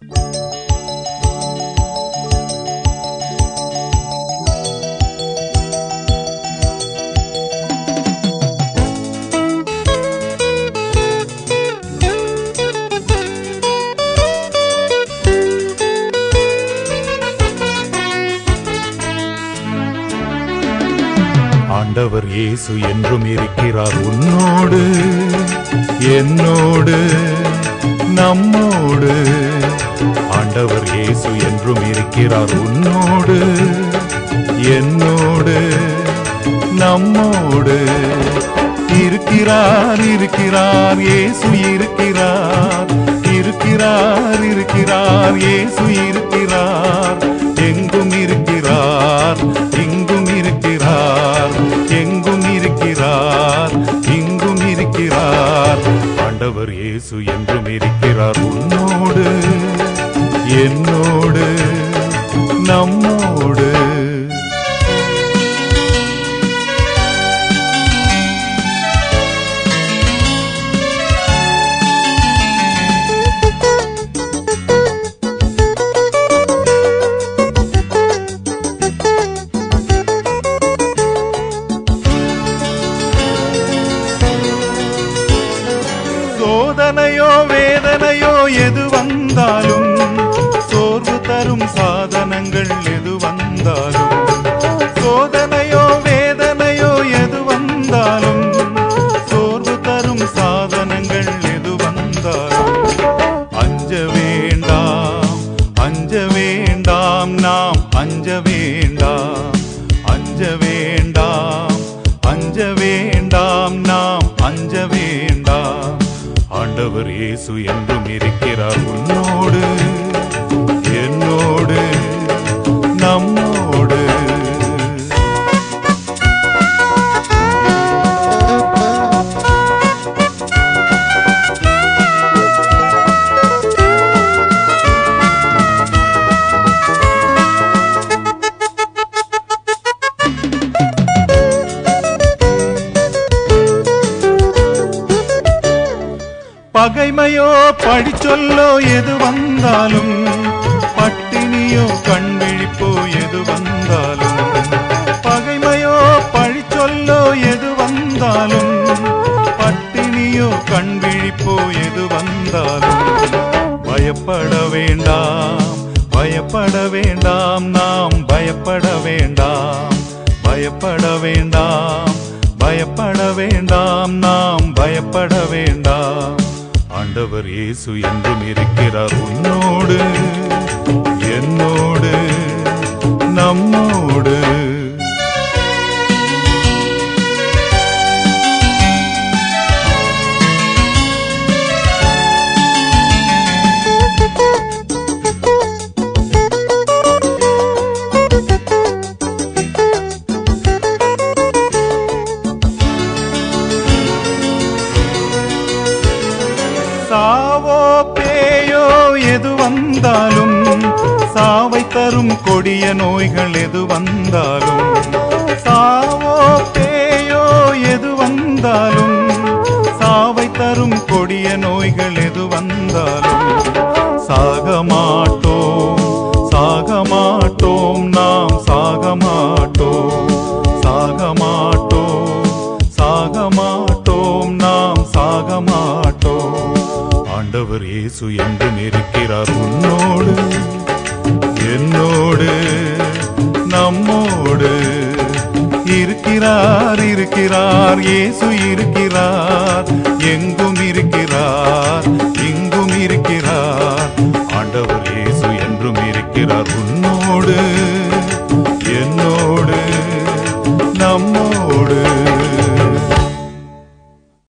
ஆண்டவர் இயேசு என்றும் இருக்கிறார் உன்னோடு என்னோடு நம்மோடு ஆண்டவர் இயேசு என்றும் இருக்கிறார் உன்னோடு என்னோடு நம்மோடு இருக்கிறார் இருக்கிறார் இயேசு இருக்கிறார் இருக்கிறார் இருக்கிறார் இயேசு இருக்கிறார் எங்கும் இருக்கிறார் இங்கும் இருக்கிறார் எங்கும் இருக்கிறார் இங்கும் இருக்கிறார் ஆண்டவர் இயேசு என்றும் இருக்கிறார் உன்னோடு என்னோடு நம்மோடு சோதனையோ வேதனையோ எது வந்தாலும் சோர்வு தரும் சாதனங்கள் எது வந்தாலும் சோதனையோ வேதனையோ எது வந்தாலும் சோர்வு தரும் சாதனங்கள் எது வந்தாலும் அஞ்ச வேண்டாம் அஞ்ச வேண்டாம் நாம் அஞ்ச வேண்டாம் அஞ்ச வேண்டாம் அஞ்ச வேண்டாம் நாம் அஞ்ச வேண்டாம் ஆண்டவர் இயேசு என்றும் இருக்கிறார் உன்னோடு என்னோடு நம்மோடு பகைமையோ படிச்சொல்லோ எது வந்தாலும் பட்டினியோ கண்விழிப்போ எது வந்தாலும் பகைமையோ பழிச்சொல்லோ எது வந்தாலும் பட்டினியோ கண்விழிப்போ எது வந்தாலும் பயப்பட வேண்டாம் பயப்பட வேண்டாம் நாம் பயப்பட வேண்டாம் பயப்பட வேண்டாம் பயப்பட வேண்டாம் நாம் பயப்பட வேண்டாம் ஆண்டவர் இயேசு என்றும் இருக்கிறார் உன்னோடு என்னோடு நம்மோடு சாவோ பேயோ எது வந்தாலும் சாவை தரும் கொடிய நோய்கள் எது வந்தாலும் சாவோ பேயோ எது வந்தாலும் சாவை தரும் கொடிய நோய்கள் எது வந்தாலும் சாக மாட்டோம் சாக மாட்டோம் நாம் சாக மாட்டோம் சாக மாட்டோம் சாக மாட்டோம் நாம் சாக மாட்டோம் ஆண்டவர் இயேசு என்றும் இருக்கிறார் உன்னோடு என்னோடு நம்மோடு இருக்கிறார் இருக்கிறார் இயேசு இருக்கிறார் எங்கும் இருக்கிறார்